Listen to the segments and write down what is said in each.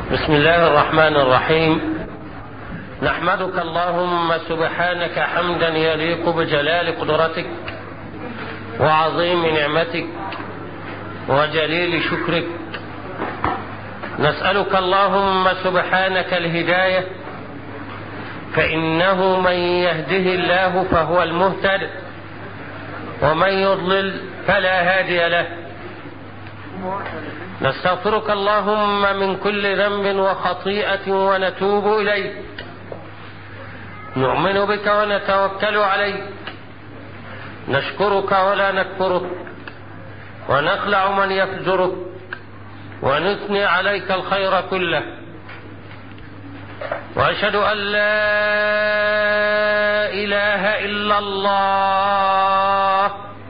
بسم الله الرحمن الرحيم نحمدك اللهم سبحانك حمدا يليق بجلال قدرتك وعظيم نعمتك وجليل شكرك نسألك اللهم سبحانك الهداية فإنه من يهده الله فهو المهتد ومن يضلل فلا هادي له نستغفرك اللهم من كل ذنب وخطيئة ونتوب إليك نؤمن بك ونتوكل عليك نشكرك ولا نكفرك ونخلع من يفجرك ونثني عليك الخير كله واشهد ان لا اله الا الله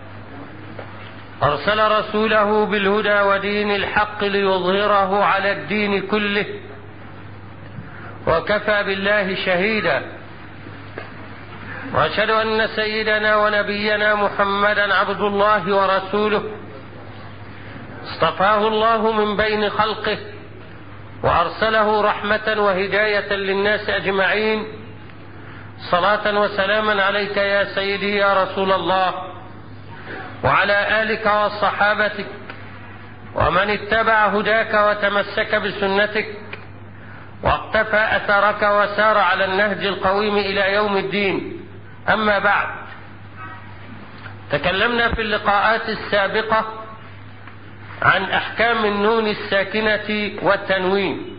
ارسل رسوله بالهدى ودين الحق ليظهره على الدين كله وكفى بالله شهيدا واشهد ان سيدنا ونبينا محمدا عبد الله ورسوله اصطفاه الله من بين خلقه وارسله رحمه وهدايه للناس اجمعين صلاه وسلاما عليك يا سيدي يا رسول الله وعلى الك وصحابتك ومن اتبع هداك وتمسك بسنتك واقتفى اثرك وسار على النهج القويم الى يوم الدين اما بعد تكلمنا في اللقاءات السابقه عن احكام النون الساكنه والتنوين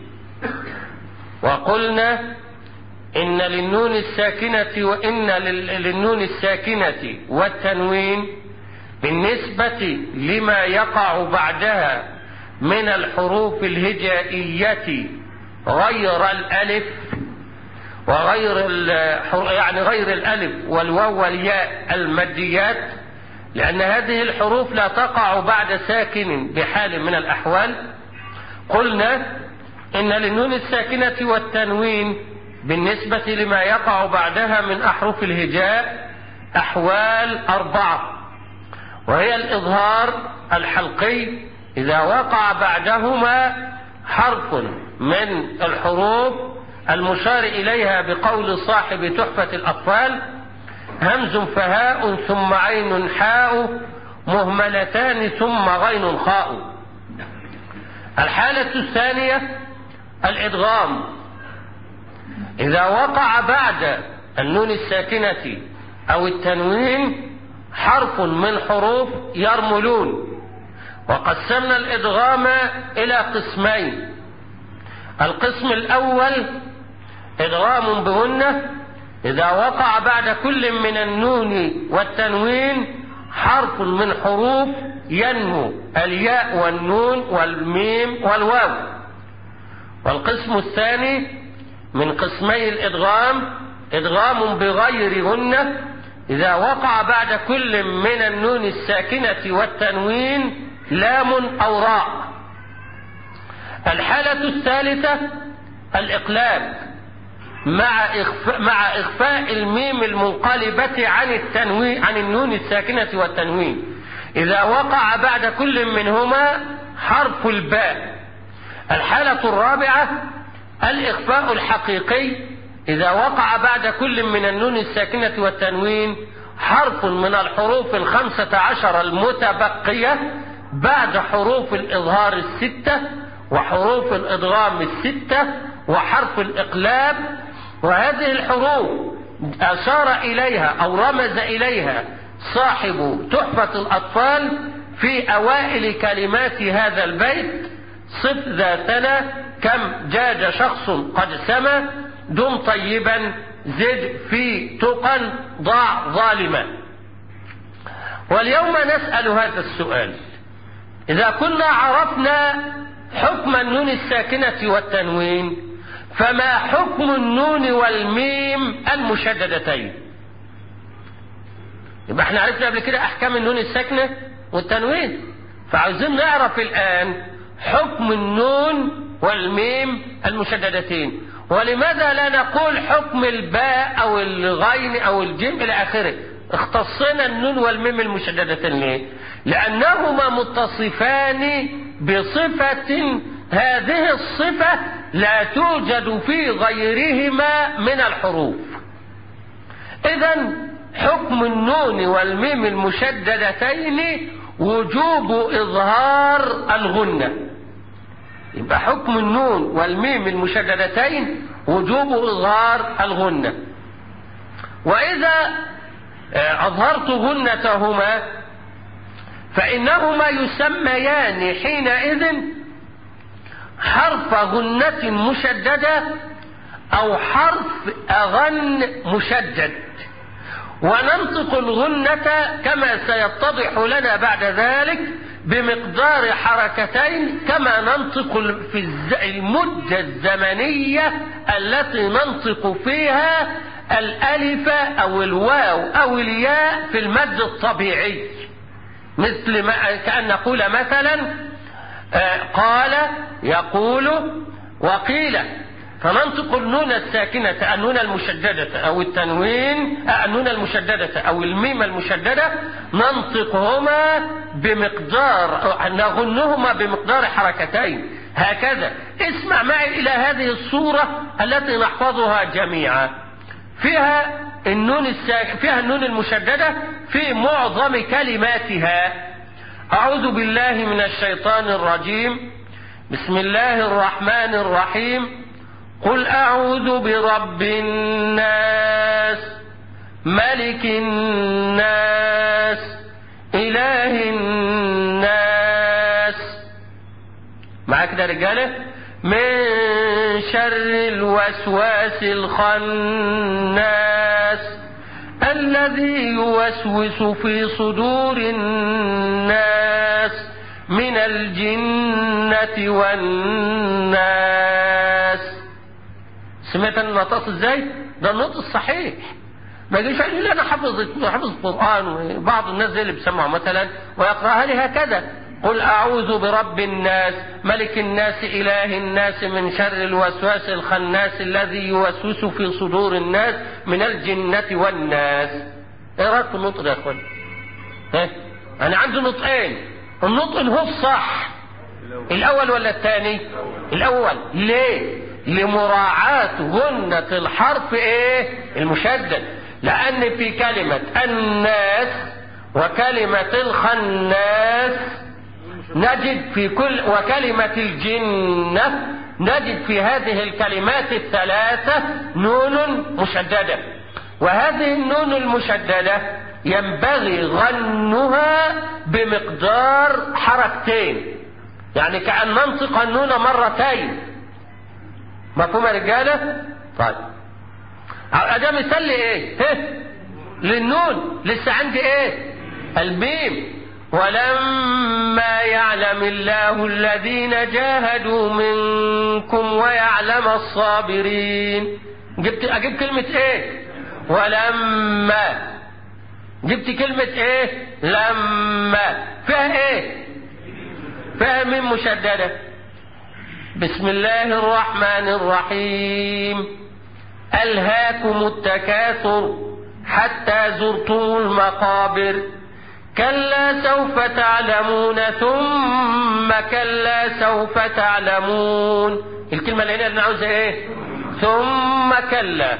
وقلنا ان للنون الساكنه وان للنون الساكنه والتنوين بالنسبه لما يقع بعدها من الحروف الهجائيه غير الالف وغير يعني غير الالف والواو والياء الماديات لأن هذه الحروف لا تقع بعد ساكن بحال من الأحوال قلنا إن للنون الساكنة والتنوين بالنسبة لما يقع بعدها من أحرف الهجاء أحوال أربعة وهي الإظهار الحلقي إذا وقع بعدهما حرف من الحروف المشار إليها بقول صاحب تحفة الأطفال همز فهاء ثم عين حاء مهملتان ثم غين خاء الحالة الثانية الإدغام إذا وقع بعد النون الساكنة أو التنوين حرف من حروف يرملون وقسمنا الإدغام إلى قسمين القسم الأول إدغام بهنة إذا وقع بعد كل من النون والتنوين حرف من حروف ينمو الياء والنون والميم والواو والقسم الثاني من قسمي الإدغام إدغام بغير غنة إذا وقع بعد كل من النون الساكنة والتنوين لام أو راء الحالة الثالثة الإقلاب مع إخفاء, مع إخفاء الميم المنقلبة عن التنوين عن النون الساكنة والتنوين إذا وقع بعد كل منهما حرف الباء الحالة الرابعة الإخفاء الحقيقي إذا وقع بعد كل من النون الساكنة والتنوين حرف من الحروف الخمسة عشر المتبقية بعد حروف الإظهار الستة وحروف الإدغام الستة وحرف الإقلاب وهذه الحروف أشار إليها أو رمز إليها صاحب تحفة الأطفال في أوائل كلمات هذا البيت صف ذاتنا كم جاج شخص قد سمى دم طيبا زد في تقا ضاع ظالما واليوم نسأل هذا السؤال إذا كنا عرفنا حكم النون الساكنة والتنوين فما حكم النون والميم المشددتين يبقى احنا عرفنا قبل كده احكام النون الساكنه والتنوين فعاوزين نعرف الان حكم النون والميم المشددتين ولماذا لا نقول حكم الباء او الغين او الجيم الى اخره اختصينا النون والميم المشددتين ليه لانهما متصفان بصفه هذه الصفه لا توجد في غيرهما من الحروف إذا حكم النون والميم المشددتين وجوب إظهار الغنة يبقى حكم النون والميم المشددتين وجوب إظهار الغنة وإذا أظهرت غنتهما فإنهما يسميان حينئذ حرف غنة مشددة أو حرف أغن مشدد وننطق الغنة كما سيتضح لنا بعد ذلك بمقدار حركتين كما ننطق في المدة الزمنية التي ننطق فيها الألف أو الواو أو الياء في المد الطبيعي مثل ما كأن نقول مثلا قال يقول وقيل فننطق النون الساكنة النون المشددة أو التنوين النون المشددة أو الميم المشددة ننطقهما بمقدار نغنهما بمقدار حركتين هكذا اسمع معي إلى هذه الصورة التي نحفظها جميعا فيها النون الساك... فيها النون المشددة في معظم كلماتها أعوذ بالله من الشيطان الرجيم بسم الله الرحمن الرحيم قل أعوذ برب الناس ملك الناس إله الناس معاك ده رجالة من شر الوسواس الخناس الذي يوسوس في صدور الناس من الجنة والناس سمعت انا نطقت ازاي؟ ده النطق الصحيح. ما يجيش يقول لي انا حافظ حافظ القران بعض الناس زي اللي بيسمعوا مثلا ويقراها لي هكذا قل اعوذ برب الناس ملك الناس اله الناس من شر الوسواس الخناس الذي يوسوس في صدور الناس من الجنه والناس. ايه رايك في النطق ده يا اخوان؟ ها؟ انا عندي نطقين النطق اللي هو الصح الاول ولا الثاني؟ الاول ليه؟ لمراعاة غنة الحرف ايه المشدد لان في كلمة الناس وكلمة الخناس نجد في كل وكلمة الجنة نجد في هذه الكلمات الثلاثة نون مشددة وهذه النون المشددة ينبغي غنها بمقدار حركتين يعني كأن ننطق النون مرتين مفهوم يا رجاله؟ طيب. ده مثال لايه؟ ايه؟ للنون لسه عندي ايه؟ الميم ولما يعلم الله الذين جاهدوا منكم ويعلم الصابرين جبت اجيب كلمة ايه؟ ولما جبت كلمة ايه؟ لما فيها ايه؟ فيها ميم مشددة بسم الله الرحمن الرحيم ألهاكم التكاثر حتى زرتم المقابر كلا سوف تعلمون ثم كلا سوف تعلمون الكلمة اللي هنا اللي عاوزة ايه ثم كلا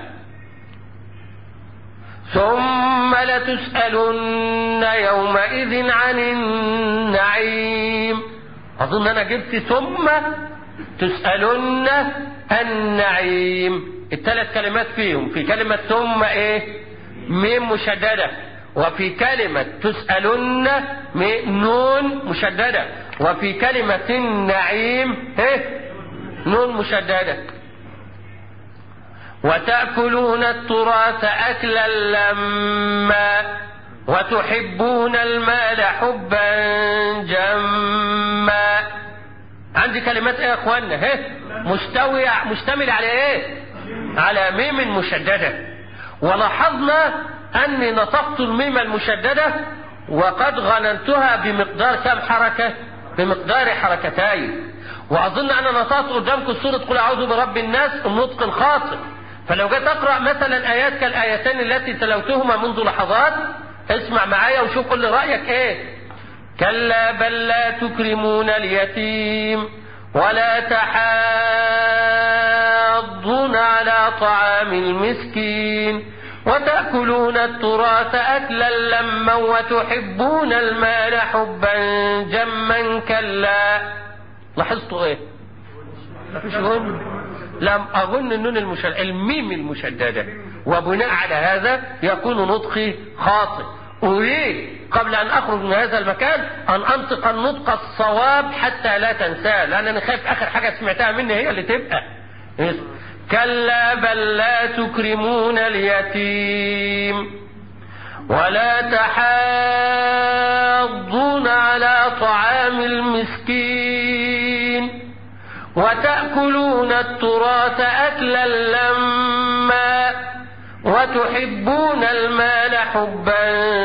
ثم لتسألن يومئذ عن النعيم أظن أنا جبت ثم تسألن النعيم الثلاث كلمات فيهم في كلمة ثم ايه ميم مشددة وفي كلمة تسألن نون مشددة وفي كلمة النعيم ايه نون مشددة وتأكلون التراث أكلا لما وتحبون المال حبا جما عندي كلمات ايه يا اخوانا ها مستوي مشتمل على ايه على ميم مشددة ولاحظنا اني نطقت الميم المشددة وقد غننتها بمقدار كم حركة بمقدار حركتين واظن انا نطقت قدامكم سورة قل اعوذ برب الناس النطق الخاطئ فلو جيت اقرا مثلا ايات كالايتين التي تلوتهما منذ لحظات اسمع معايا وشوف قل لي رايك ايه كلا بل لا تكرمون اليتيم ولا على طعام المسكين وتأكلون التراث أكلا لما وتحبون المال حبا جما كلا لاحظتوا ايه مفيش غن لم أظن النون المشددة الميم المشددة وبناء على هذا يكون نطقي خاطئ أريد قبل أن أخرج من هذا المكان أن أنطق النطق الصواب حتى لا تنساه لأن أنا خايف آخر حاجة سمعتها مني هي اللي تبقى كلا بل لا تكرمون اليتيم ولا تحاضون على طعام المسكين وتأكلون التراث أكلا لما وتحبون المال حبا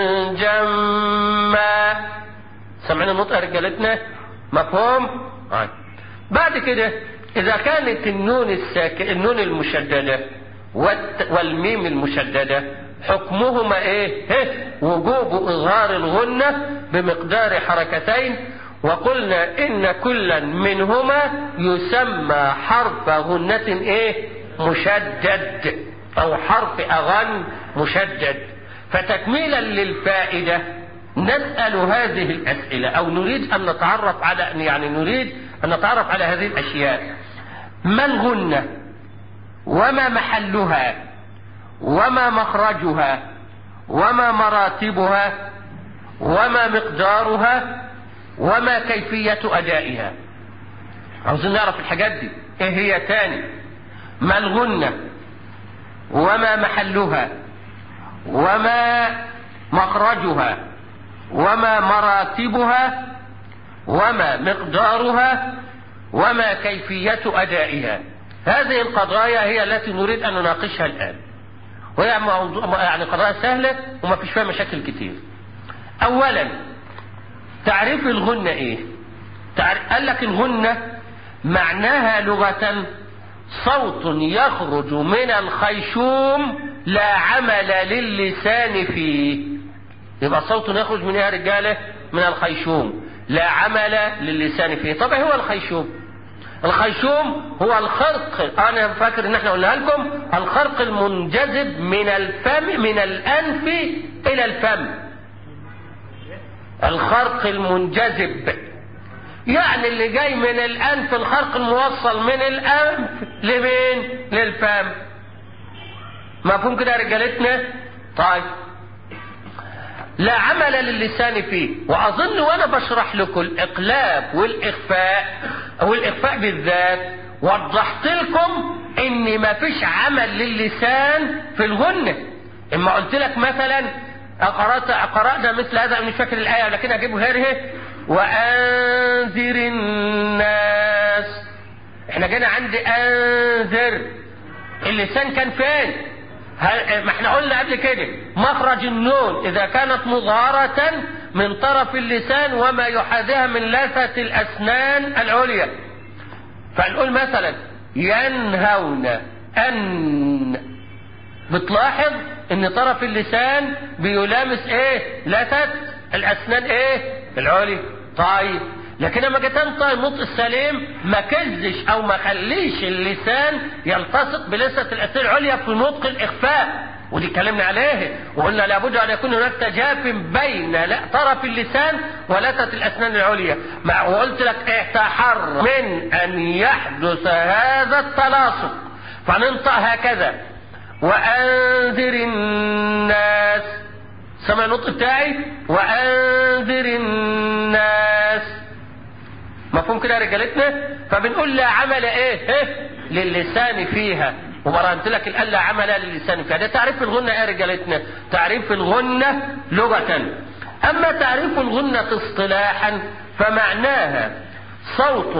جما سمعنا النطق يا رجالتنا مفهوم آه. بعد كده اذا كانت النون الساك... النون المشددة والت... والميم المشددة حكمهما ايه هه وجوب اظهار الغنة بمقدار حركتين وقلنا ان كلا منهما يسمى حرف غنة ايه مشدد او حرف اغن مشدد فتكميلا للفائدة نسأل هذه الاسئلة او نريد ان نتعرف على يعني نريد ان نتعرف على هذه الاشياء ما الغنة وما محلها وما مخرجها وما مراتبها وما مقدارها وما كيفية أدائها عاوزين نعرف الحاجات دي ايه هي تاني ما الغنة وما محلها وما مخرجها وما مراتبها وما مقدارها وما كيفية أدائها هذه القضايا هي التي نريد أن نناقشها الآن وهي موضوع يعني قضايا سهلة وما فيش فيها مشاكل كتير أولا تعريف الغنة إيه تعرف قال لك الغنة معناها لغة صوت يخرج من الخيشوم لا عمل للسان فيه يبقى صوت يخرج من ايه يا رجاله من الخيشوم لا عمل للسان فيه طب ايه هو الخيشوم الخيشوم هو الخرق انا فاكر ان احنا قلنا لكم الخرق المنجذب من الفم من الانف الى الفم الخرق المنجذب يعني اللي جاي من الانف الخرق الموصل من الانف لمين للفم مفهوم كده يا رجالتنا طيب لا عمل للسان فيه واظن وانا بشرح لكم الاقلاب والاخفاء او الاخفاء بالذات وضحت لكم ان ما فيش عمل للسان في الغنة اما قلت لك مثلا قرأت قرأنا مثل هذا مش فاكر الآية لكن أجيب غيرها وأنذر الناس احنا جينا عند أنذر اللسان كان فين ما احنا قلنا قبل كده مخرج النون إذا كانت مظهرة من طرف اللسان وما يحاذيها من لثة الأسنان العليا فنقول مثلا ينهون أن بتلاحظ ان طرف اللسان بيلامس ايه لثة الاسنان ايه العليا طيب لكن لما جيت انطق النطق السليم ما كزش او ما خليش اللسان يلتصق بلثة الاسنان العليا في نطق الاخفاء ودي اتكلمنا عليه وقلنا لابد ان يكون هناك تجاف بين لا طرف اللسان ولثة الاسنان العليا وقلت لك احتحر من ان يحدث هذا التلاصق فننطق هكذا وأنذر الناس سمع النطق بتاعي وأنذر الناس مفهوم كده يا رجالتنا فبنقول لا عمل ايه ايه للسان فيها وبرهنت لك الآن لا عمل للسان فيها ده تعريف الغنة ايه يا رجالتنا تعريف الغنة لغة أما تعريف الغنة اصطلاحا فمعناها صوت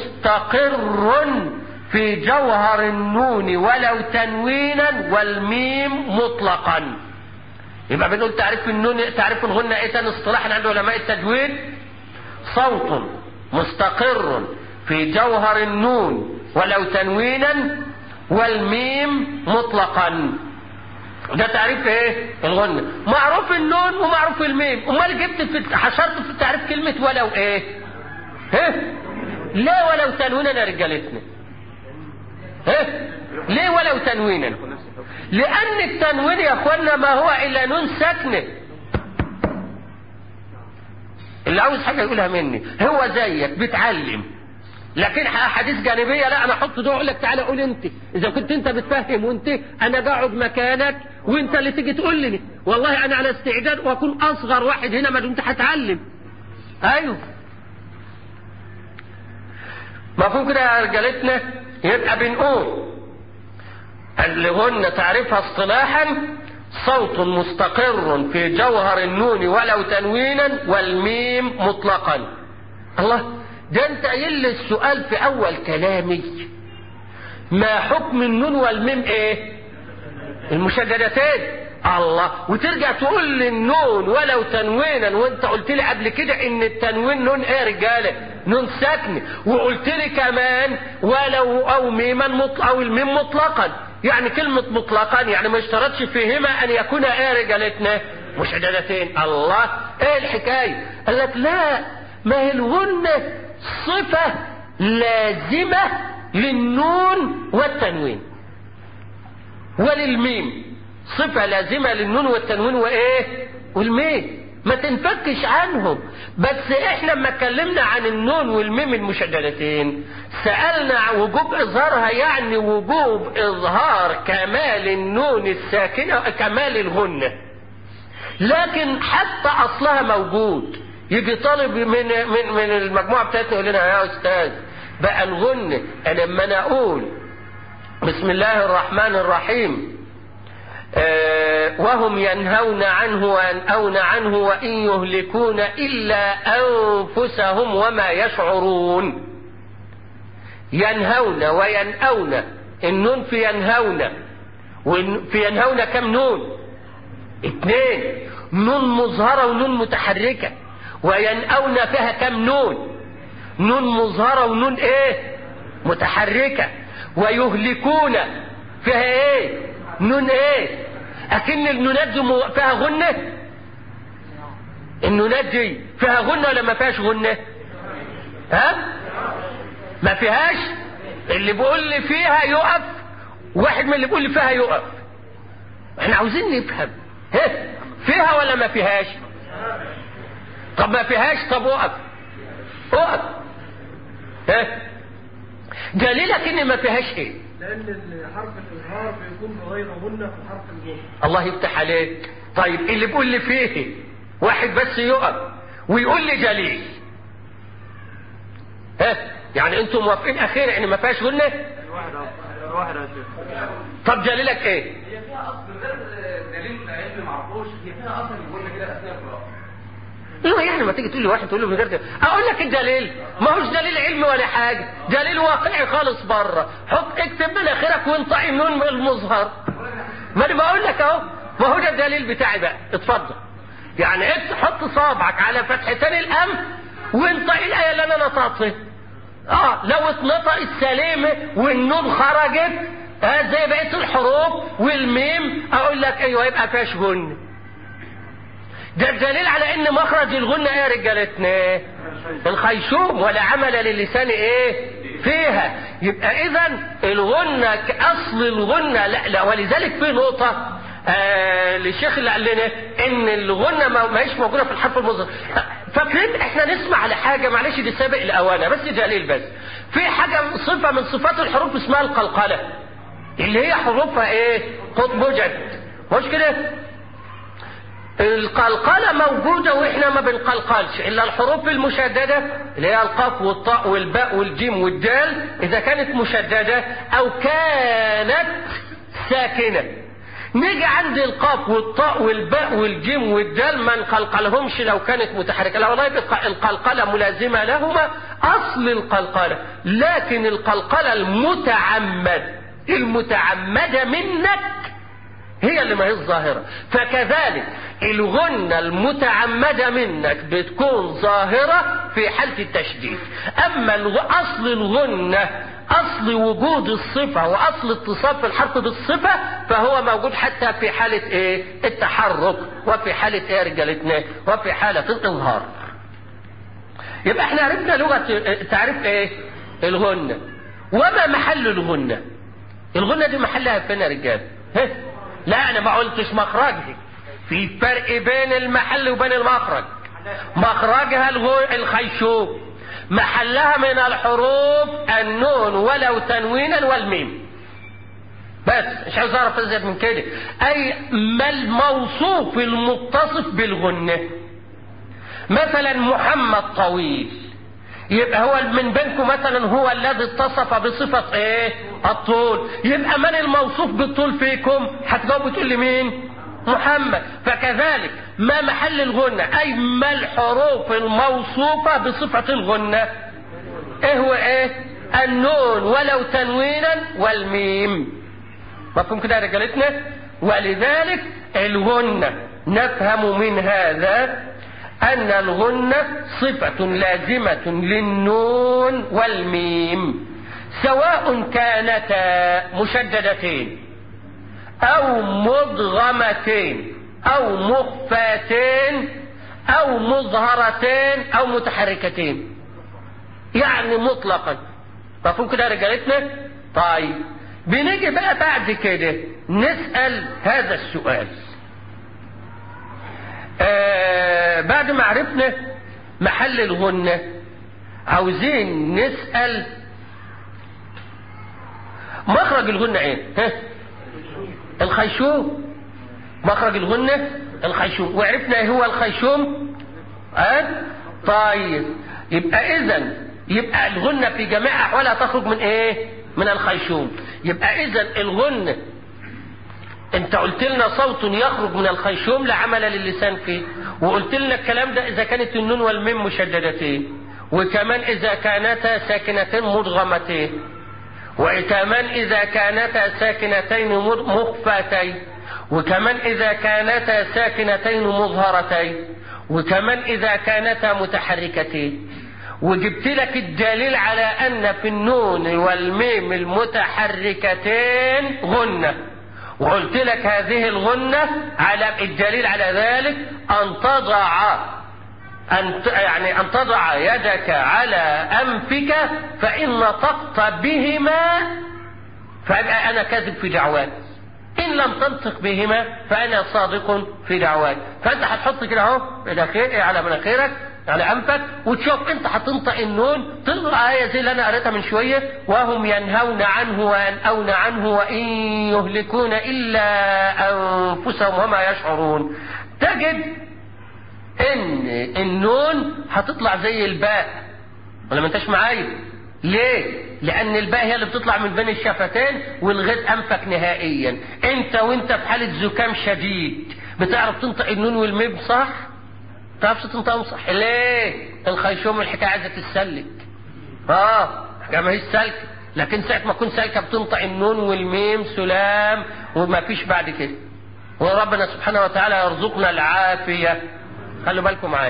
مستقر في جوهر النون ولو تنوينا والميم مطلقا يبقى بنقول تعريف النون تعريف الغنة ايه تاني اصطلاحا عند علماء التجويد صوت مستقر في جوهر النون ولو تنوينا والميم مطلقا ده تعريف ايه الغنة معروف النون ومعروف الميم امال جبت في حشرت في التعريف كلمة ولو ايه ها ليه ولو تنوينا يا رجالتنا ها ليه ولو تنوينا لان التنوين يا اخوانا ما هو الا نون ساكنه اللي عاوز حاجه يقولها مني هو زيك بتعلم لكن احاديث جانبيه لا انا احط دول اقول لك تعالى قول انت اذا كنت انت بتفهم وانت انا قاعد مكانك وانت اللي تيجي تقول لي والله انا على استعداد واكون اصغر واحد هنا ما دمت هتعلم ايوه مفهوم كده يا رجالتنا يبقى بنقول اللي هن تعرفها اصطلاحا صوت مستقر في جوهر النون ولو تنوينا والميم مطلقا الله ده انت قايل لي السؤال في اول كلامي ما حكم النون والميم ايه المشددتين الله وترجع تقول لي النون ولو تنوينا وانت قلت لي قبل كده ان التنوين نون ايه يا رجاله نون ساكنه وقلت لي كمان ولو او ميما مطلق او الميم مطلقا يعني كلمة مطلقا يعني ما اشترطش فيهما ان يكون ايه يا رجالتنا مشددتين الله ايه الحكاية قال لك لا ما هي الغنة صفة لازمة للنون والتنوين وللميم صفة لازمة للنون والتنوين وايه والميم ما تنفكش عنهم بس احنا لما اتكلمنا عن النون والميم المشددتين سألنا وجوب اظهارها يعني وجوب اظهار كمال النون الساكنة كمال الغنة لكن حتى اصلها موجود يجي طالب من من من المجموعه بتاعتنا يقول لنا يا استاذ بقى الغنة انا لما انا اقول بسم الله الرحمن الرحيم آه وهم ينهون عنه وينأون عنه وإن يهلكون إلا أنفسهم وما يشعرون ينهون وينأون النون في ينهون في ينهون كم نون اثنين نون مظهرة ونون متحركة وينأون فيها كم نون نون مظهرة ونون ايه متحركة ويهلكون فيها ايه نون ايه اكن النونات دي فيها غنة النونات دي فيها غنة ولا ما فيهاش غنة ها ما فيهاش اللي بيقول لي فيها يقف واحد من اللي بيقول لي فيها يقف احنا عاوزين نفهم ها فيها ولا ما فيهاش طب ما فيهاش طب وقف وقف ها دليلك ان ما فيهاش ايه لأن حرف الإظهار بيكون بغير غنة في حرف الجر الله يفتح عليك طيب اللي بيقول لي فيه واحد بس يقف ويقول لي جليل ها يعني انتم موافقين اخيرا ان ما فيهاش غنه الواحد الواحد يا شيخ طب جليلك ايه هي فيها اصل غير دليل علمي معرفوش هي فيها اصل يقول كده اثناء القراءه لا يعني ما تيجي تقول لي واحد تقول له من غير دليل. اقول لك الدليل ما هوش دليل علمي ولا حاجه دليل واقعي خالص بره حط اكتب من اخرك وانطق النون المظهر ما انا بقول لك اهو ما هو ده الدليل بتاعي بقى اتفضل يعني انت حط صابعك على فتحتين الام وانطق الايه اللي انا نطقتها اه لو اتنطقت سليمه والنون خرجت آه زي بقيه الحروف والميم اقول لك ايوه يبقى فيهاش غنه ده الدليل على ان مخرج الغنة ايه يا رجالتنا الخيشوم ولا عمل للسان ايه فيها يبقى اذا الغنة كاصل الغنة لا, لا ولذلك في نقطة آه للشيخ اللي قال لنا ان الغنة ما ما هيش موجودة في الحرف المظهر فاكرين احنا نسمع على حاجة معلش دي سابق الاوانة بس دليل بس في حاجة صفة من صفات الحروف اسمها القلقلة اللي هي حروفها ايه قطب جد مش كده القلقلة موجودة واحنا ما بنقلقلش الا الحروف المشددة اللي هي القاف والطاء والباء والجيم والدال اذا كانت مشددة او كانت ساكنة نيجي عند القاف والطاء والباء والجيم والدال ما نقلقلهمش لو كانت متحركة لا والله يبقى القلقلة ملازمة لهما اصل القلقلة لكن القلقلة المتعمد المتعمدة منك هي اللي ما هي الظاهرة فكذلك الغنة المتعمدة منك بتكون ظاهرة في حالة التشديد أما أصل الغنة أصل وجود الصفة وأصل اتصاف الحرف بالصفة فهو موجود حتى في حالة إيه؟ التحرك وفي حالة إيه رجالتنا وفي حالة الإظهار يبقى احنا عرفنا لغة تعريف إيه؟ الغنة وما محل الغنة الغنة دي محلها فين يا رجال ها؟ لا انا ما قلتش مخرجها في فرق بين المحل وبين المخرج مخرجها الغو- الخيشوم محلها من الحروف النون ولو تنوينا والميم بس مش عايز اعرف ازيد من كده اي ما الموصوف المتصف بالغنه مثلا محمد طويل يبقى هو من بينكم مثلا هو الذي اتصف بصفة ايه الطول يبقى من الموصوف بالطول فيكم هتجاوبوا تقول لي مين محمد فكذلك ما محل الغنة اي ما الحروف الموصوفة بصفة الغنة ايه هو ايه النون ولو تنوينا والميم مفهوم كده يا رجالتنا ولذلك الغنة نفهم من هذا أن الغنة صفة لازمة للنون والميم سواء كانتا مشددتين أو مضغمتين أو مخفاتين أو مظهرتين أو متحركتين يعني مطلقا مفهوم كده يا رجالتنا طيب بنيجي بقى بعد كده نسأل هذا السؤال آه بعد ما عرفنا محل الغنة عاوزين نسأل مخرج الغنة ايه ها؟ الخيشوم مخرج الغنة الخيشوم وعرفنا ايه هو الخيشوم ها أه؟ طيب يبقى اذا يبقى الغنة في جميع احوالها تخرج من ايه من الخيشوم يبقى اذا الغنة انت قلت لنا صوت يخرج من الخيشوم لا عمل للسان فيه وقلت لنا الكلام ده اذا كانت النون والميم مشددتين وكمان اذا كانتا ساكنتين مدغمتين وكمان اذا كانتا ساكنتين مخفتين وكمان اذا كانتا ساكنتين مظهرتين وكمان اذا كانتا متحركتين وجبت لك الدليل على ان في النون والميم المتحركتين غنه وقلت لك هذه الغنة على الدليل على ذلك أن تضع أن يعني أن تضع يدك على أنفك فإن نطقت بهما فأبقى أنا كاذب في دعواك إن لم تنطق بهما فأنا صادق في دعواك فأنت هتحط كده أهو على مناخيرك على أنفك وتشوف أنت هتنطق النون تقرأ آية زي اللي أنا قريتها من شوية وهم ينهون عنه وينأون عنه وإن يهلكون إلا أنفسهم وما يشعرون تجد إن النون هتطلع زي الباء ولا ما أنتش معايا ليه؟ لأن الباء هي اللي بتطلع من بين الشفتين والغيط أنفك نهائيا أنت وأنت في حالة زكام شديد بتعرف تنطق النون والميم صح؟ تعرفش تنطقهم صح ليه الخيشوم الحكايه عايزه تتسلك اه الحكايه ما هيش سالكه لكن ساعه ما تكون سالكه بتنطق النون والميم سلام وما فيش بعد كده وربنا سبحانه وتعالى يرزقنا العافيه خلوا بالكم معايا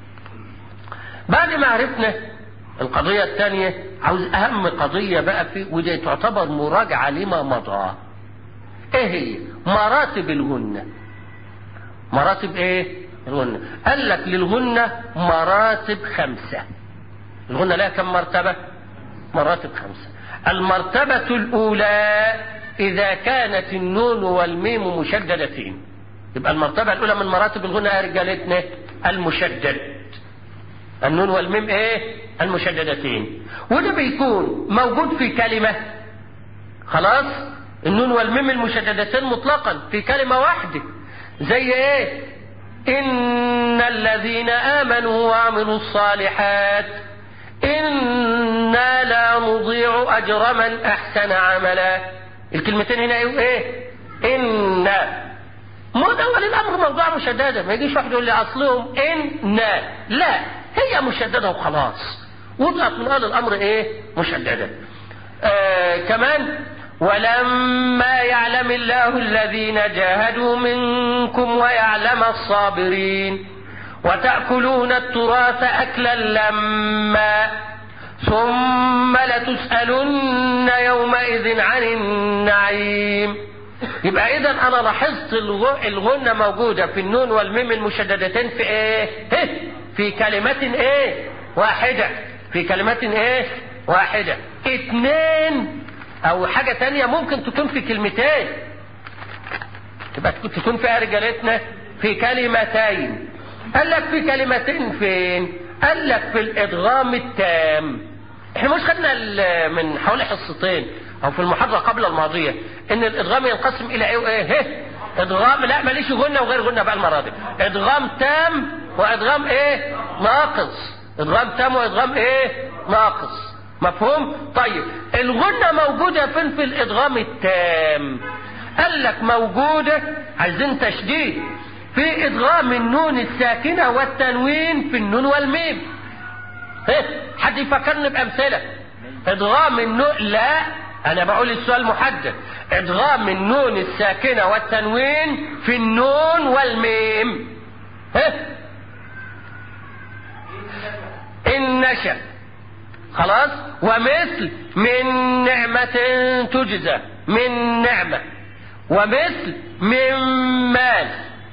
بعد ما عرفنا القضية الثانية عاوز أهم قضية بقى في ودي تعتبر مراجعة لما مضى. إيه هي؟ مراتب الغنة. مراتب إيه؟ الغنة قال لك للغنة مراتب خمسة الغنة لها كم مرتبة مراتب خمسة المرتبة الأولى إذا كانت النون والميم مشددتين يبقى المرتبة الأولى من مراتب الغنى يا رجالتنا المشدد النون والميم إيه المشددتين وده بيكون موجود في كلمة خلاص النون والميم المشددتين مطلقا في كلمة واحدة زي ايه إن الذين آمنوا وعملوا الصالحات إنا لا نضيع أجر من أحسن عملا الكلمتين هنا إيه؟ إنا ما ده أول الأمر موضوع مشددة ما يجيش واحد يقول لي أصلهم إنا لا هي مشددة وخلاص وضعت من أول الأمر إيه؟ مشددة آه كمان ولما يعلم الله الذين جاهدوا منكم ويعلم الصابرين وتأكلون التراث أكلا لما ثم لتسألن يومئذ عن النعيم يبقى إذا أنا لاحظت الغنة موجودة في النون والميم المشددتين في إيه؟ في كلمة إيه؟ واحدة في كلمة إيه؟ واحدة اثنين او حاجة تانية ممكن تكون في كلمتين تبقى تكون فيها رجالتنا في كلمتين قال لك في كلمتين فين قال لك في الادغام التام احنا مش خدنا من حوالي حصتين او في المحاضرة قبل الماضية ان الادغام ينقسم الى ايه وايه ايه ادغام لا ماليش غنة وغير غنة بقى المرة دي ادغام تام وادغام ايه ناقص ادغام تام وادغام ايه ناقص مفهوم طيب الغنة موجودة فين في الادغام التام قال لك موجودة عايزين تشديد في ادغام النون الساكنة والتنوين في النون والميم ايه حد يفكرني بامثلة ادغام النون لا انا بقول السؤال محدد ادغام النون الساكنة والتنوين في النون والميم ايه ان نشأ خلاص ومثل من نعمة تجزى من نعمة ومثل من مال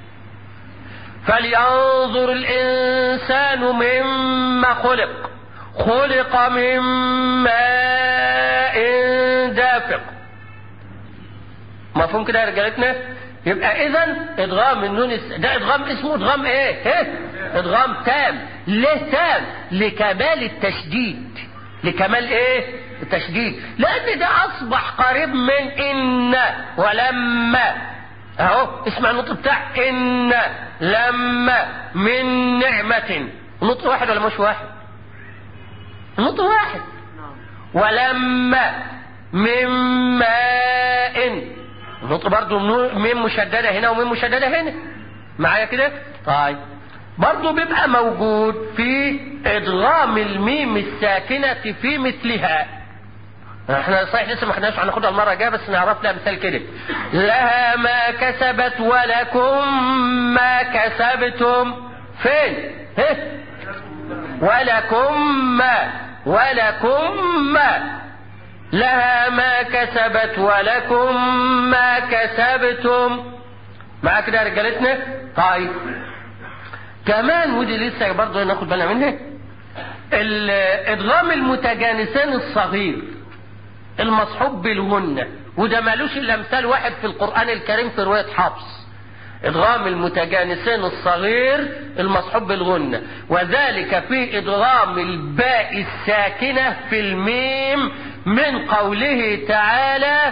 فلينظر الإنسان مما خلق خلق من ماء دافق مفهوم كده يا رجالتنا يبقى اذا ادغام النون الس... ده ادغام اسمه ادغام ايه ايه ادغام تام ليه تام لكمال التشديد لكمال ايه التشديد لان ده اصبح قريب من ان ولما اهو اسمع النطق بتاع ان لما من نعمة نطق واحد ولا مش واحد نطق واحد ولما من ماء النطق برضو ميم مشددة هنا وميم مشددة هنا معايا كده طيب برضو بيبقى موجود في ادغام الميم الساكنة في مثلها احنا صحيح لسه ما خدناش هناخدها المره الجايه بس نعرف لها مثال كده لها ما كسبت ولكم ما كسبتم فين هه؟ ولكم ما ولكم ما لها ما كسبت ولكم ما كسبتم معاك كده يا رجالتنا طيب كمان ودي لسه برضه ناخد بالنا منها الادغام المتجانسان الصغير المصحوب بالغنة وده مالوش الا مثال واحد في القرآن الكريم في رواية حفص ادغام المتجانسين الصغير المصحوب بالغنة وذلك في ادغام الباء الساكنة في الميم من قوله تعالى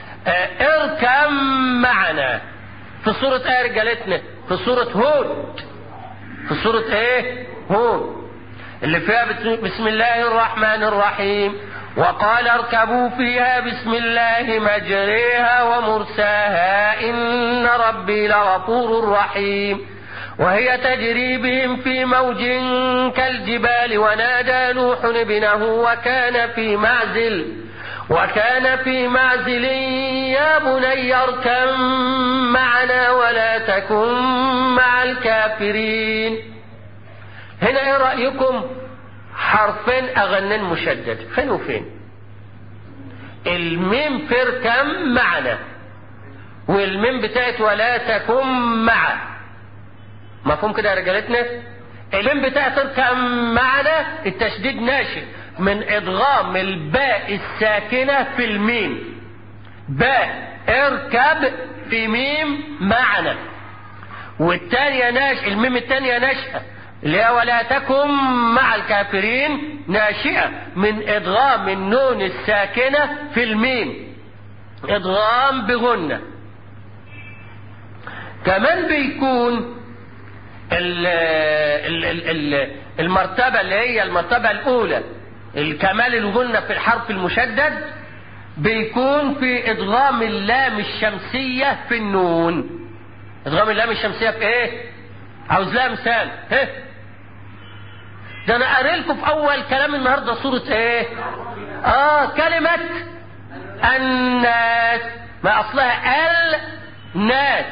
اركم معنا في سورة ايه رجالتنا في سورة هود في سورة ايه هود اللي فيها بسم الله الرحمن الرحيم وقال اركبوا فيها بسم الله مجريها ومرساها إن ربي لغفور رحيم وهي تجري بهم في موج كالجبال ونادى نوح ابنه وكان في معزل وكان في معزل يا بني اركب معنا ولا تكن مع الكافرين هنا ايه رأيكم حرفين اغنين مشدد فين وفين الميم في اركم معنا والميم بتاعت ولا تكن مع مفهوم كده يا رجالتنا الميم بتاعت اركم معنا التشديد ناشئ من ادغام الباء الساكنة في الميم باء اركب في ميم معنا والتانية ناش الميم التانية نشأة اللي هي ولا تكن مع الكافرين ناشئة من ادغام النون الساكنة في الميم ادغام بغنة كمان بيكون ال ال ال ال المرتبة اللي هي المرتبة الأولى الكمال الغنة في الحرف المشدد بيكون في ادغام اللام الشمسية في النون ادغام اللام الشمسية في ايه عاوز لها مثال ايه ده انا قاري لكم في اول كلام النهارده سورة ايه اه كلمة الناس ما اصلها الناس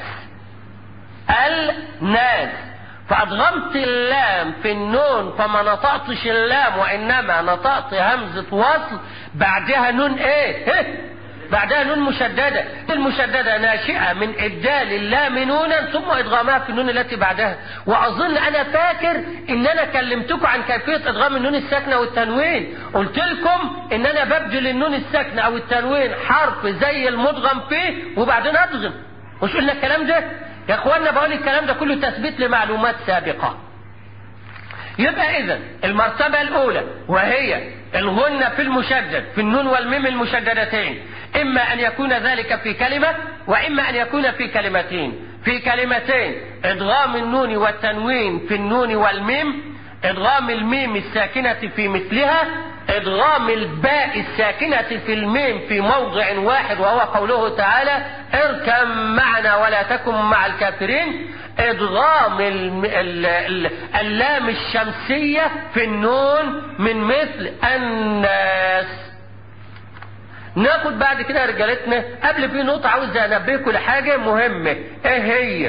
الناس فأدغمت اللام في النون فما نطقتش اللام وإنما نطقت همزة وصل بعدها نون إيه؟ إيه؟ بعدها نون مشددة المشددة ناشئة من إبدال اللام نونا ثم إدغامها في النون التي بعدها وأظن أنا فاكر إن أنا كلمتكم عن كيفية إدغام النون الساكنة والتنوين قلت لكم إن أنا ببدل النون الساكنة أو التنوين حرف زي المدغم فيه وبعدين أدغم مش قلنا الكلام ده يا اخوانا بقول الكلام ده كله تثبيت لمعلومات سابقة يبقى اذا المرتبة الاولى وهي الغنة في المشدد في النون والميم المشددتين اما ان يكون ذلك في كلمة واما ان يكون في كلمتين في كلمتين ادغام النون والتنوين في النون والميم ادغام الميم الساكنة في مثلها ادغام الباء الساكنة في الميم في موضع واحد وهو قوله تعالى اركب معنا ولا تكن مع الكافرين ادغام ال ال ال اللام الشمسية في النون من مثل الناس ناخد بعد كده يا رجالتنا قبل في نقطة عاوز انبهكم لحاجة مهمة ايه هي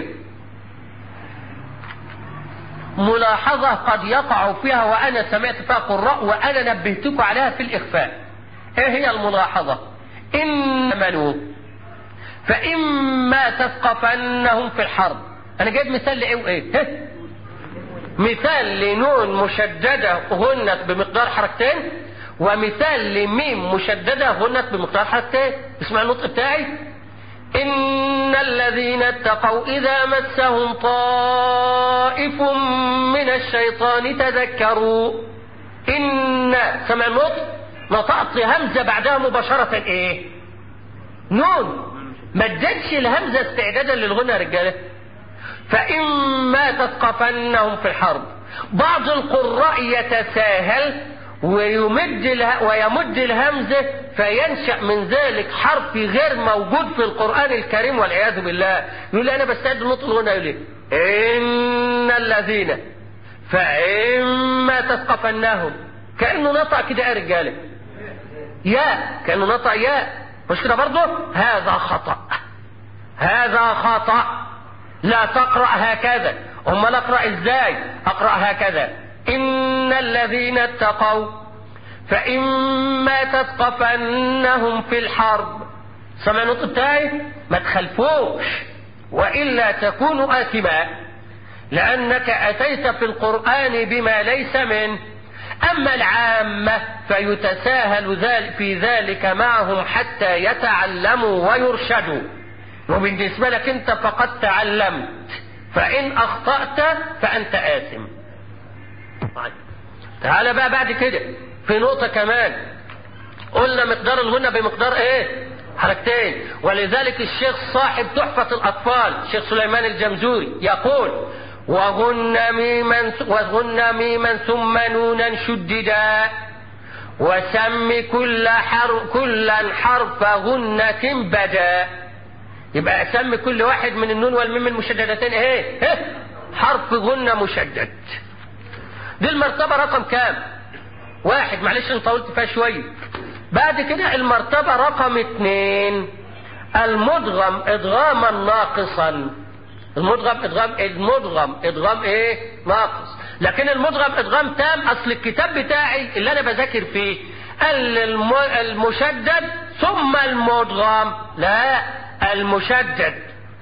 ملاحظة قد يقع فيها وأنا سمعت فيها قراء وأنا نبهتكم عليها في الإخفاء إيه هي الملاحظة إن منوا فإما تثقفنهم في الحرب أنا جايب مثال لإيه وإيه هه؟ مثال لنون مشددة غنت بمقدار حركتين ومثال لميم مشددة غنت بمقدار حركتين اسمع النطق بتاعي إن الذين اتقوا إذا مسهم طائف من الشيطان تذكروا إن سمع النطق نطقت همزة بعدها مباشرة إيه؟ نون ما ادتش الهمزة استعدادا للغنى يا رجالة فإما تثقفنهم في الحرب بعض القراء يتساهل ويمد اله... ويمد الهمزة فينشأ من ذلك حرف غير موجود في القرآن الكريم والعياذ بالله يقول لي أنا بستعد النطق الغنى يقول لي إن الذين فإما تثقفنهم كأنه نطق كده يا رجالة يا كأنه نطق يا مش كده برضه هذا خطأ هذا خطأ لا تقرأ هكذا أمال أقرأ إزاي أقرأ هكذا إن الذين اتقوا فإما تثقفنهم في الحرب سمع النطق بتاعي ما تخلفوش وإلا تكون آثما لأنك أتيت في القرآن بما ليس منه أما العامة فيتساهل ذلك في ذلك معهم حتى يتعلموا ويرشدوا وبالنسبة لك أنت فقد تعلمت فإن أخطأت فأنت آثم تعال بقى بعد كده في نقطة كمان قلنا مقدار الغنى بمقدار ايه حركتين ولذلك الشيخ صاحب تحفة الأطفال الشيخ سليمان الجمزوري يقول وغن ميما وغن ميما ثم نونا شددا وسم كل حرف كلا حرف غنة بدا يبقى اسمي كل واحد من النون والميم المشددتين ايه, إيه؟ حرف غنة مشدد دي المرتبة رقم كام واحد معلش انا طولت فيها شوية بعد كده المرتبة رقم اتنين المدغم ادغاما ناقصا المدغم ادغام المدغم ادغام ايه ناقص لكن المدغم ادغام تام اصل الكتاب بتاعي اللي انا بذاكر فيه قال المشدد ثم المدغم لا المشدد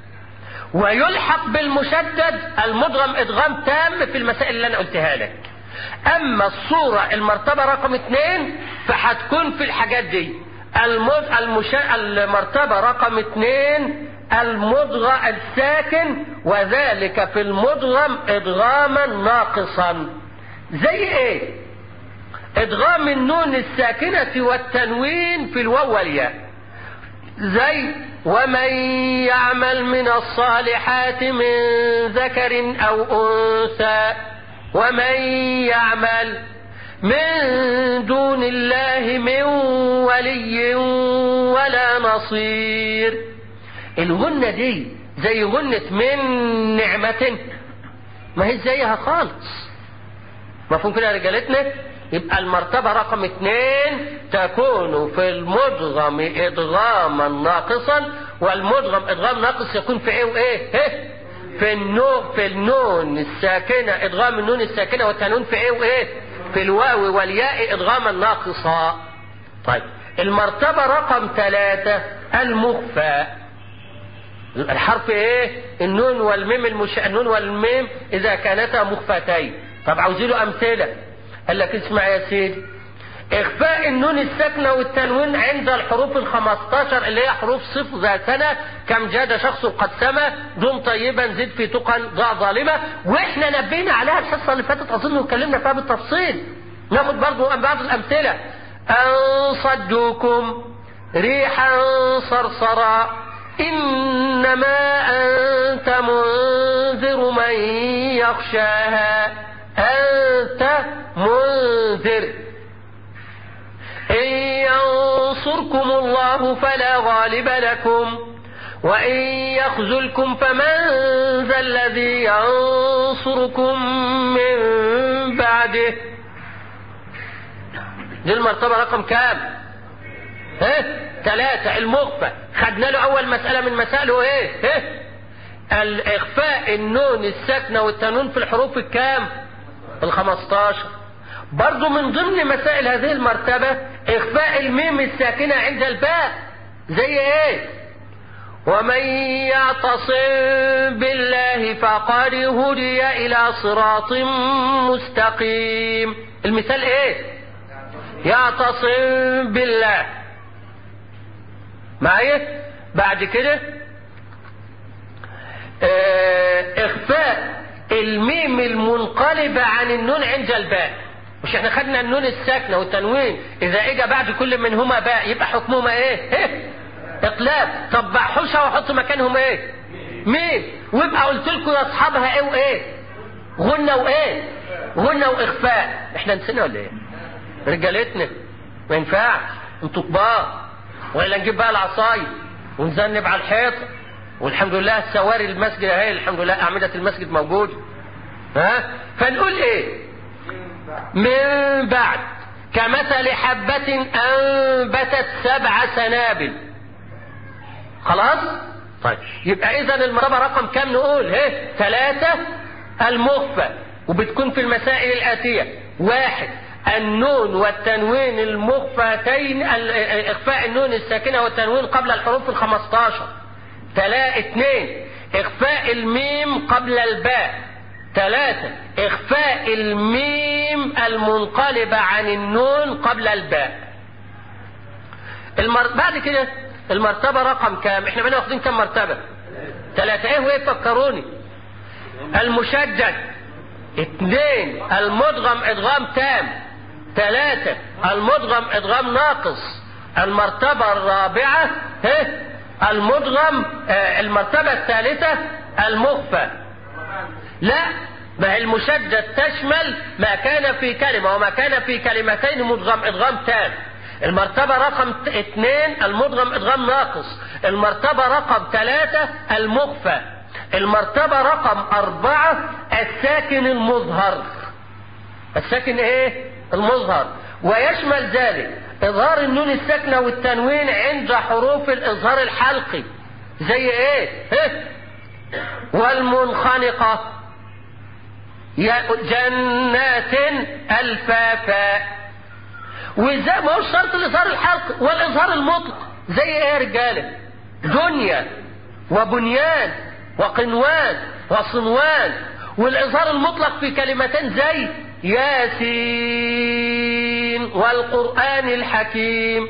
ويلحق بالمشدد المدغم ادغام تام في المسائل اللي انا قلتها لك اما الصورة المرتبة رقم اثنين فهتكون في الحاجات دي المد... المش... المرتبة رقم اثنين المدغى الساكن وذلك في المدغم ادغاما ناقصا زي ايه ادغام النون الساكنة والتنوين في الواو والياء زي ومن يعمل من الصالحات من ذكر او انثى ومن يعمل من دون الله من ولي ولا نصير الغنة دي زي غنة من نعمة ما هي زيها خالص مفهوم كده يا رجالتنا يبقى المرتبة رقم اثنين تكون في المدغم ادغاما ناقصا والمدغم ادغام ناقص يكون في ايه وايه ايه في النون في النون الساكنة ادغام النون الساكنة والتنون في ايه وايه في الواو والياء ادغاما ناقصا طيب المرتبة رقم ثلاثة المخفى الحرف ايه النون والميم المش... النون والميم اذا كانتا مخفتين طب عاوزين له امثله قال لك اسمع يا سيدي اخفاء النون الساكنه والتنوين عند الحروف الخمستاشر اللي هي حروف صفر ذا سنه كم جاد شخص قد سما دون طيبا زد في تقى ضع ظالمه واحنا نبهنا عليها الحصه اللي فاتت اظن اتكلمنا فيها بالتفصيل ناخد برضو بعض الامثله ان صدوكم ريحا صرصرا إنما أنت منذر من يخشاها أنت منذر إن ينصركم الله فلا غالب لكم وإن يخذلكم فمن ذا الذي ينصركم من بعده دي المرتبة رقم كام ها ثلاثة المخفى خدنا له أول مسألة من مسائله إيه ها الإخفاء النون الساكنة والتنون في الحروف الكام الخمستاشر برضو من ضمن مسائل هذه المرتبة إخفاء الميم الساكنة عند الباء زي إيه ومن يعتصم بالله فقد هدي إلى صراط مستقيم المثال إيه يعتصم بالله معايا بعد كده اه اخفاء الميم المنقلبة عن النون عند الباء مش احنا خدنا النون الساكنة والتنوين اذا اجى بعد كل منهما باء يبقى حكمهما ايه ايه اقلاب طب بحوشها واحط مكانهم ايه ميم ويبقى قلت لكم يا اصحابها ايه وايه غنى وايه غنى واخفاء احنا نسينا ولا ايه رجالتنا ما ينفعش انتوا كبار ولا نجيب بقى العصاية ونذنب على الحيط والحمد لله السواري المسجد اهي الحمد لله اعمدة المسجد موجودة ها فنقول ايه من بعد كمثل حبة انبتت سبع سنابل خلاص طيب يبقى اذا المرتبة رقم كام نقول ايه ثلاثة المخفى وبتكون في المسائل الاتية واحد النون والتنوين المخفتين اخفاء النون الساكنه والتنوين قبل الحروف الخمستاشر تلا اثنين اخفاء الميم قبل الباء ثلاثة اخفاء الميم المنقلبة عن النون قبل الباء المر... بعد كده المرتبة رقم كام احنا بقينا واخدين كام مرتبة ثلاثة ايه وايه فكروني المشدد اثنين المدغم ادغام تام ثلاثة المدغم ادغام ناقص المرتبة الرابعة هي المدغم آه المرتبة الثالثة المخفى لا ما هي المشدد تشمل ما كان في كلمة وما كان في كلمتين مدغم ادغام تام المرتبة رقم اثنين المدغم ادغام ناقص المرتبة رقم ثلاثة المخفى المرتبة رقم أربعة الساكن المظهر الساكن ايه المظهر ويشمل ذلك إظهار النون الساكنة والتنوين عند حروف الإظهار الحلقي زي ايه إيه؟ والمنخنقة جنات الفافا وازاي ما هوش شرط الاظهار الحلقي والاظهار المطلق زي ايه يا رجاله دنيا وبنيان وقنوان وصنوان والاظهار المطلق في كلمتين زي ياسين والقران الحكيم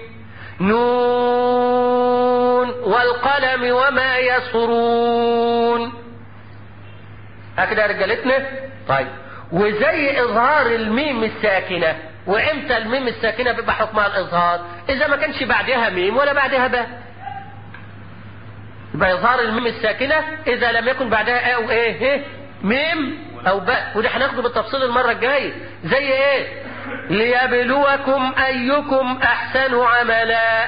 نون والقلم وما يسرون هكذا يا رجالتنا طيب وزي اظهار الميم الساكنه وامتى الميم الساكنه بيبقى حكمها الاظهار اذا ما كانش بعدها ميم ولا بعدها باء يبقى اظهار الميم الساكنه اذا لم يكن بعدها او ايه, إيه؟ ميم او باء وده هناخده بالتفصيل المره الجايه زي ايه ليبلوكم ايكم احسن عملا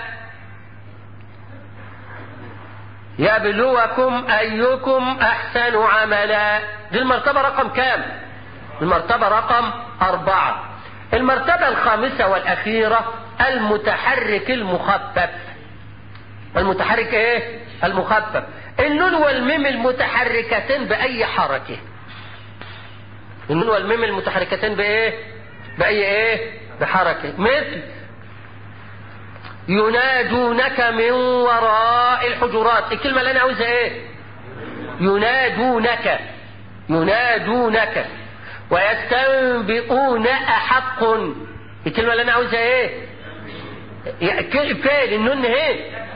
يبلوكم ايكم احسن عملا دي المرتبه رقم كام المرتبه رقم اربعه المرتبه الخامسه والاخيره المتحرك المخفف المتحرك ايه المخفف النون والميم المتحركتين باي حركه النون والميم المتحركتين بايه باي ايه بحركه مثل ينادونك من وراء الحجرات الكلمة اللي أنا عاوزها إيه ينادونك ينادونك ويستنبئون أحق الكلمة اللي أنا عاوزها إيه فين النون ايه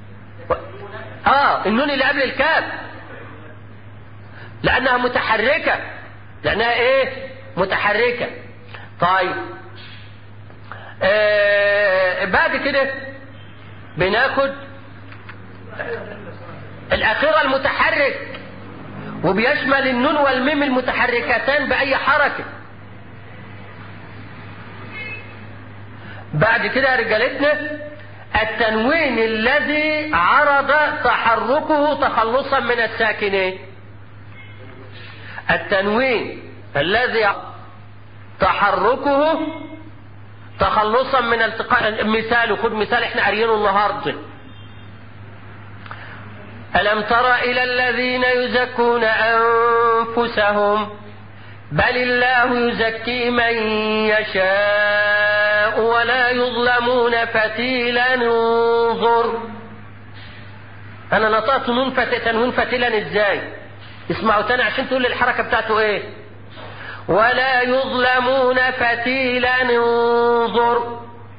اه النون اللي قبل الكاف لانها متحركة لانها ايه متحركة طيب آه بعد كده بناخد الأخيرة المتحرك وبيشمل النون والميم المتحركتان بأي حركة بعد كده يا رجالتنا التنوين الذي عرض تحركه تخلصا من الساكنين التنوين الذي تحركه تخلصا من التقاء مثال خد مثال احنا قاريينه النهارده ألم تر إلى الذين يزكون أنفسهم بل الله يزكي من يشاء ولا يظلمون فتيلا انظر انا نطقت نون تنوين فتيلا ازاي اسمعوا تاني عشان تقول الحركة بتاعته ايه ولا يظلمون فتيلا انظر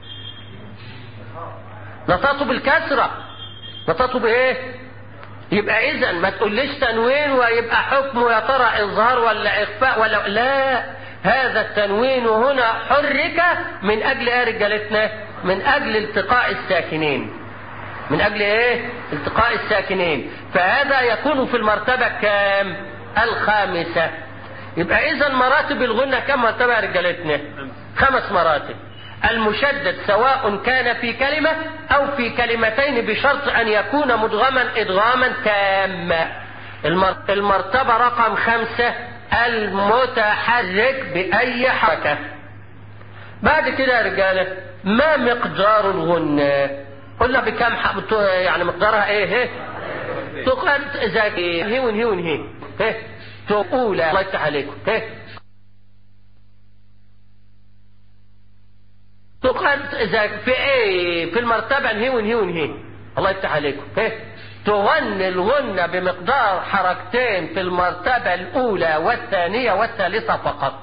نطقته بالكسرة نطقته بايه يبقى اذا ما تقوليش تنوين ويبقى حكمه يا ترى اظهار ولا اخفاء ولا لا هذا التنوين هنا حرك من اجل ايه رجالتنا من اجل التقاء الساكنين من اجل ايه التقاء الساكنين فهذا يكون في المرتبة كام الخامسة يبقى اذا مراتب الغنة كم مرتبة يا رجالتنا خمس مراتب المشدد سواء كان في كلمة أو في كلمتين بشرط أن يكون مدغما إدغاما تاما المرتبة رقم خمسة المتحرك بأي حركة بعد كده يا رجالة ما مقدار الغنة قلنا بكم يعني مقدارها ايه ايه تقال زي هي ون هي ون هي ايه تقول الله يفتح عليكم ايه تقال في ايه في المرتبة هي ون هي ون هي الله يفتح عليكم ايه تغني الغنة بمقدار حركتين في المرتبة الأولى والثانية والثالثة فقط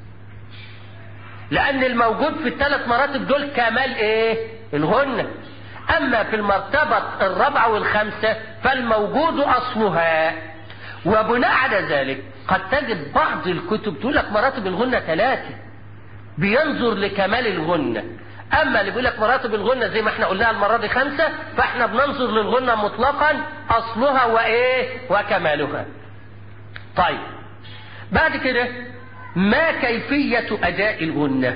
لأن الموجود في الثلاث مراتب دول كمال إيه؟ الغنة أما في المرتبة الرابعة والخامسة فالموجود أصلها وبناء على ذلك قد تجد بعض الكتب تقول لك مراتب الغنة ثلاثة بينظر لكمال الغنة اما اللي بيقول لك مراتب الغنة زي ما احنا قلناها المرة دي خمسة فاحنا بننظر للغنة مطلقا اصلها وايه وكمالها طيب بعد كده ما كيفية اداء الغنة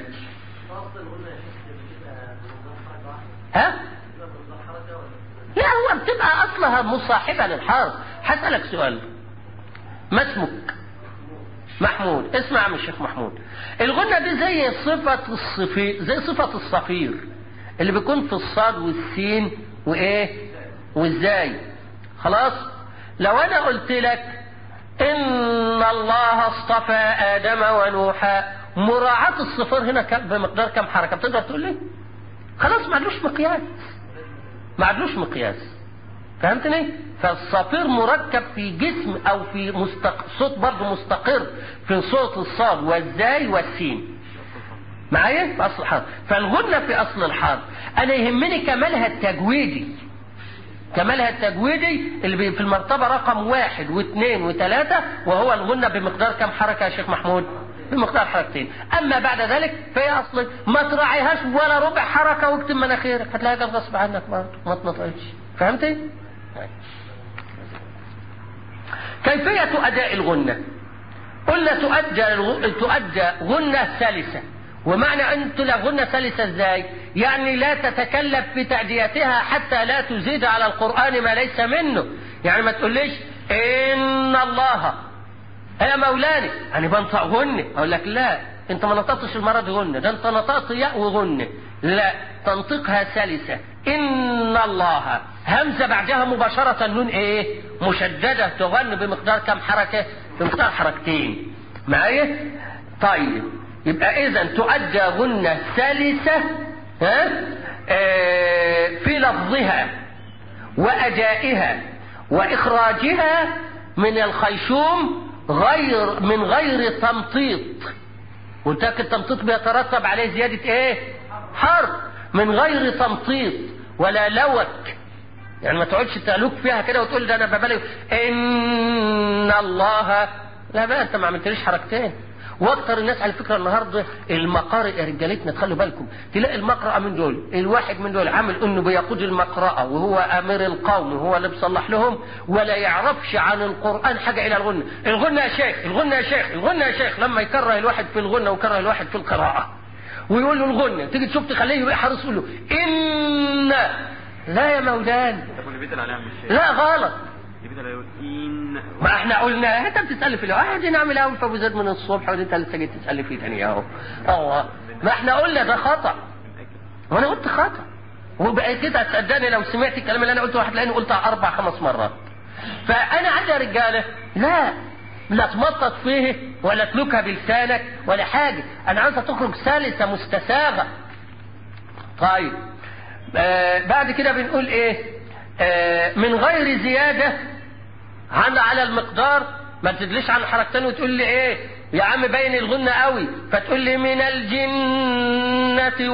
ها لا هو بتبقى اصلها مصاحبة للحرف هسألك سؤال ما اسمك محمود اسمع يا الشيخ محمود الغنة دي زي صفة الصفير زي صفة الصفير اللي بيكون في الصاد والسين وايه والزاي خلاص لو انا قلت لك ان الله اصطفى ادم ونوحا مراعاة الصفر هنا كم بمقدار كم حركة بتقدر تقول لي خلاص ما عندوش مقياس ما عندوش مقياس فهمتني فالصفير مركب في جسم او في مستق... صوت برضه مستقر في صوت الصاد والزاي والسين معايا في اصل الحرف فالغنة في اصل الحرف انا يهمني كمالها التجويدي كمالها التجويدي اللي في المرتبة رقم واحد واثنين وثلاثة وهو الغنة بمقدار كم حركة يا شيخ محمود بمقدار حركتين اما بعد ذلك فهي اصل ما تراعيهاش ولا ربع حركة واكتب مناخيرك هتلاقيها غصب عنك برضه ما تنطقش فهمتي؟ كيفية أداء الغنة قلنا تؤدى تؤدى غنة سلسة ومعنى أن غنة سلسة ازاي يعني لا تتكلف في تأديتها حتى لا تزيد على القرآن ما ليس منه يعني ما تقوليش إن الله يا مولانا أنا بنطق غنة أقول لك لا أنت ما نطقتش المرة دي غنة ده أنت نطقت ياء وغنة لا تنطقها سلسة إن الله همزة بعدها مباشرة نون إيه مشددة تغن بمقدار كم حركة بمقدار حركتين معايا طيب يبقى إذا تؤدى غنة سلسة ها آه، في لفظها وأدائها وإخراجها من الخيشوم غير من غير تمطيط قلت لك التمطيط بيترتب عليه زيادة ايه حرف من غير تمطيط ولا لوك يعني ما تقعدش تلوك فيها كده وتقول ده انا ببالغ ان الله لا بقى انت ما عملتليش حركتين واكتر الناس على فكره النهارده المقارئ يا رجالتنا تخلوا بالكم تلاقي المقرأة من دول الواحد من دول عامل انه بيقود المقرأة وهو امير القوم وهو اللي بيصلح لهم ولا يعرفش عن القرآن حاجة الى الغنة الغنة يا شيخ الغنة يا شيخ الغنة يا شيخ لما يكره الواحد في الغنة ويكره الواحد في القراءة ويقول له الغنة تيجي تشوف تخليه يبقى حريص يقول له ان لا يا مولانا طب واللي بيدل عليها مش شيء لا غلط اللي بيدل عليها ان ما احنا قلنا انت بتسأل في الواحد نعمل اول فابو زيد من الصبح وانت لسه جيت تسأل فيه تاني اهو الله ما احنا قلنا ده خطأ وانا قلت خطأ وبقى كده تصدقني لو سمعت الكلام اللي انا قلته هتلاقيني قلتها اربع خمس مرات فانا عندي يا رجاله لا لا تمطط فيه ولا تلوكها بلسانك ولا حاجه انا عايزها تخرج سلسه مستساغه طيب آه بعد كده بنقول ايه آه من غير زياده عن على المقدار ما تدليش عن حركتين وتقول لي ايه يا عم باين الغنة قوي فتقول لي من الجنة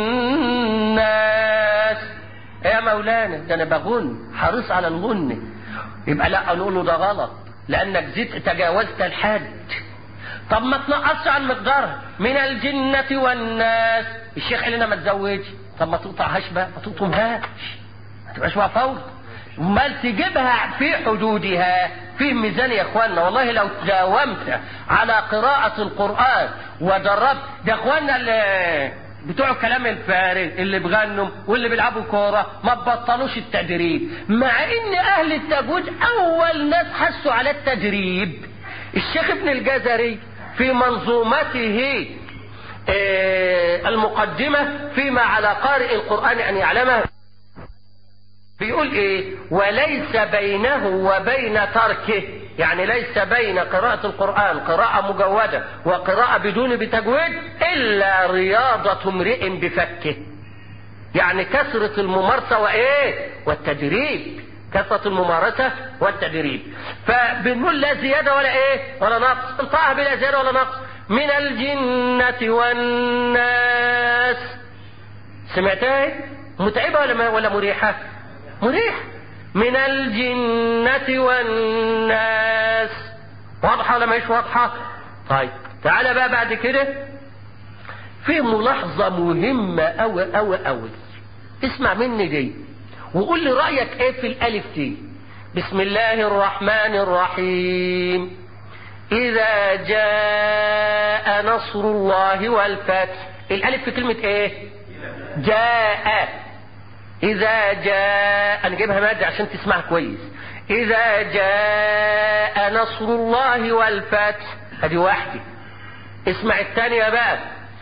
والناس يا مولانا ده انا بغن حريص على الغنة يبقى لا نقول له ده غلط لانك زدت تجاوزت الحد طب ما تنقصش عن مقدارها من الجنة والناس الشيخ قال لنا ما تزودش طب ما تقطعهاش بقى ما تقطمهاش ما تبقاش بقى فوضى امال تجيبها في حدودها في ميزان يا اخوانا والله لو داومت على قراءة القرآن ودربت ده اخوانا اللي بتوع الكلام الفارغ اللي بغنوا واللي بيلعبوا كورة ما بطلوش التدريب مع ان اهل التجويد اول ناس حسوا على التدريب الشيخ ابن الجزري في منظومته آه، المقدمة فيما على قارئ القرآن ان يعلمها بيقول ايه وليس بينه وبين تركه يعني ليس بين قراءة القرآن قراءة مجودة وقراءة بدون بتجويد إلا رياضة امرئ بفكه يعني كثرة الممارسة وإيه والتدريب كثرة الممارسة والتدريب فبنقول لا زيادة ولا إيه ولا نقص انطقها بلا زيادة ولا نقص من الجنة والناس سمعتها إيه؟ متعبة ولا ما- ولا مريحة مريح من الجنة والناس واضحة ولا مش واضحة طيب تعالى بقى بعد كده في ملاحظة مهمة أوي أوي أوي اسمع مني دي وقول لي رأيك ايه في الألف دي بسم الله الرحمن الرحيم إذا جاء نصر الله والفتح الألف في كلمة ايه جاء إذا جاء أنا جايبها مادة عشان تسمعها كويس إذا جاء نصر الله والفتح هذه واحدة اسمع الثانية بقى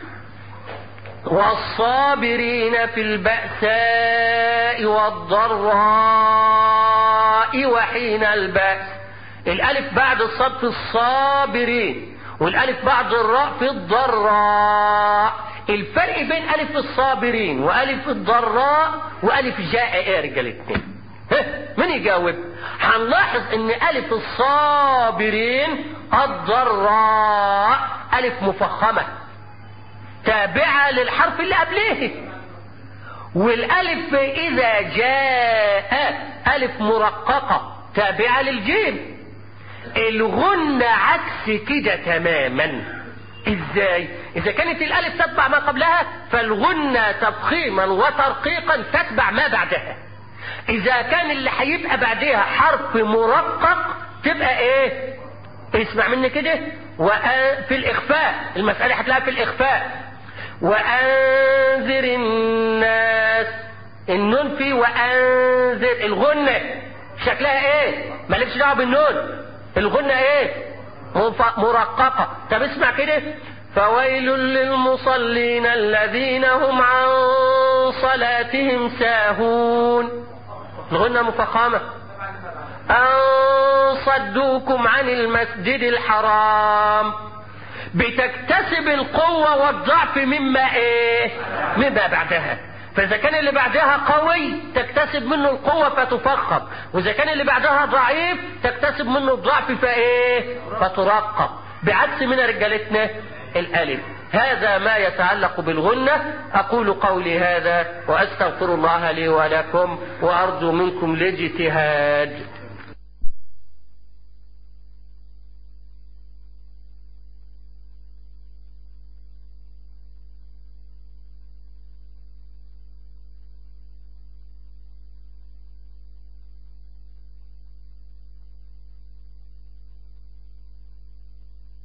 والصابرين في البأساء والضراء وحين البأس الألف بعد الصاد في الصابرين والألف بعد الراء في الضراء الفرق بين ألف الصابرين وألف الضراء وألف جاء إيه يا رجالتنا ها، مين يجاوب هنلاحظ ان ألف الصابرين الضراء ألف مفخمة تابعة للحرف اللي قبله والألف إذا جاء ألف مرققة تابعة للجيم الغنة عكس كده تماما ازاي اذا كانت الالف تتبع ما قبلها فالغنة تفخيما وترقيقا تتبع ما بعدها اذا كان اللي هيبقى بعدها حرف مرقق تبقى ايه اسمع مني كده وأ- في الاخفاء المسألة هتلاقيها في الاخفاء وانذر الناس النون في وانذر الغنة شكلها ايه مالكش دعوه بالنون الغنة ايه مف- مرققة طب اسمع كده فويل للمصلين الذين هم عن صلاتهم ساهون الغنة مفخمة أن صدوكم عن المسجد الحرام بتكتسب القوة والضعف مما ايه مما بعدها فإذا كان اللي بعدها قوي تكتسب منه القوة فتفخم وإذا كان اللي بعدها ضعيف تكتسب منه الضعف فإيه فترقق بعكس من رجالتنا الألف هذا ما يتعلق بالغنة أقول قولي هذا وأستغفر الله لي ولكم وأرجو منكم الاجتهاد